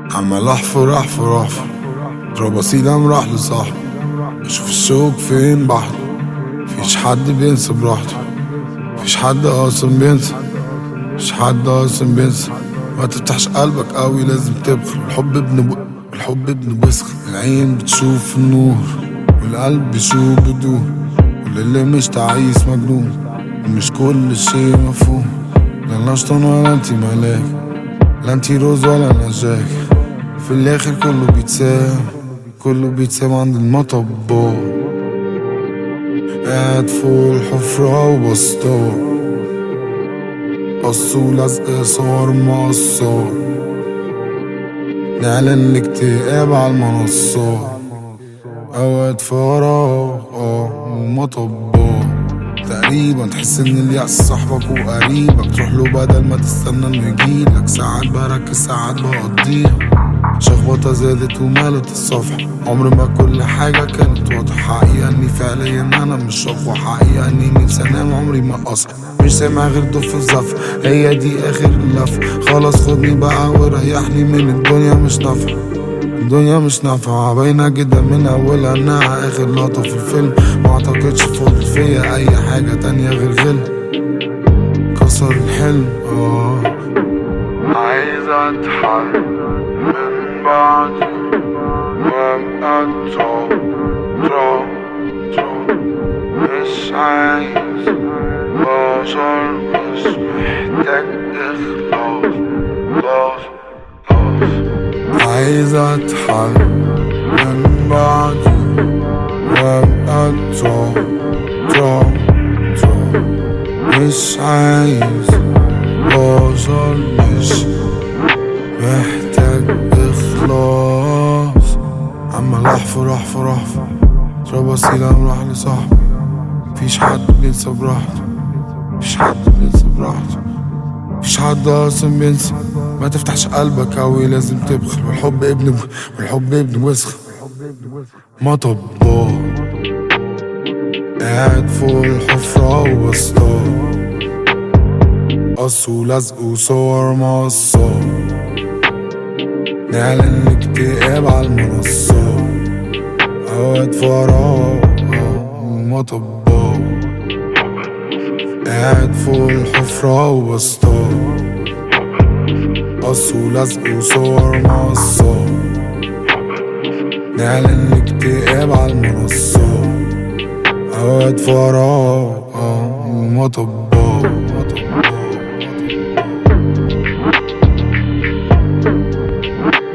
عمال احفر احفر احفر تراباسيل قام راح لصاحبه اشوف الشوك فين بحر مفيش حد بينسى براحته مفيش حد اصلا بينسى مفيش حد اصلا بينسى ما تفتحش قلبك قوي لازم تبخل الحب ابن ب... الحب ابن بسخ العين بتشوف النور والقلب بيشوف بدون واللي مش تعيس مجنون ومش كل شيء مفهوم لا نشطن ولا انتي ملاك لا انتي روز ولا نجاك في الاخر كله بيتسام كله بيتسام عند المطبات قاعد فوق الحفرة وبسطار قص ولزق صور مقصار نعلن الاكتئاب على المنصات اوقات فراغ اه ومطبات تقريبا تحس ان اليأس صاحبك وقريبك تروح له بدل ما تستنى انه يجيلك ساعات بركز ساعات بقضيها شخبطة زادت ومالت الصفحة عمر ما كل حاجة كانت واضحة حقيقة اني فعليا انا مش اقوى حقيقة اني نفسي انام عمري ما اصحى مش سامع غير دف الزف هي دي اخر اللف خلاص خدني بقى وريحني من الدنيا مش نافعة الدنيا مش نافعة باينة جدا من أولها إنها آخر لقطة في الفيلم معتقدش فاضل فيا أي حاجة تانية غير غل كسر الحلم آه عايز أضحك من بعدي وأبقى تراب تراب تراب مش عايز بشر مش محتاج إخلاص خلاص خلاص عايز اضحك من بعدي وابقى تراب تراب تراب مش عايز بشر مش محتاج اخلاص عمال احفر احفر احفر تراب وسيلة قام راح لصاحبي مفيش حد بينسى براحته مفيش حد بينسى براحته مفيش حد اصلا بينسى ما تفتحش قلبك اوي لازم تبخل والحب ابن والحب ابن وسخ مطبات قاعد فوق الحفرة وبسطار قص ولزق وصور مقصات نعلن الاكتئاب على المنصات اوقات فراغ ومطبات قاعد فوق الحفرة وبسطار قص ولزق وصور مقصات نعلن الاكتئاب على المنصات اوقات فراغ ومطبات مطبات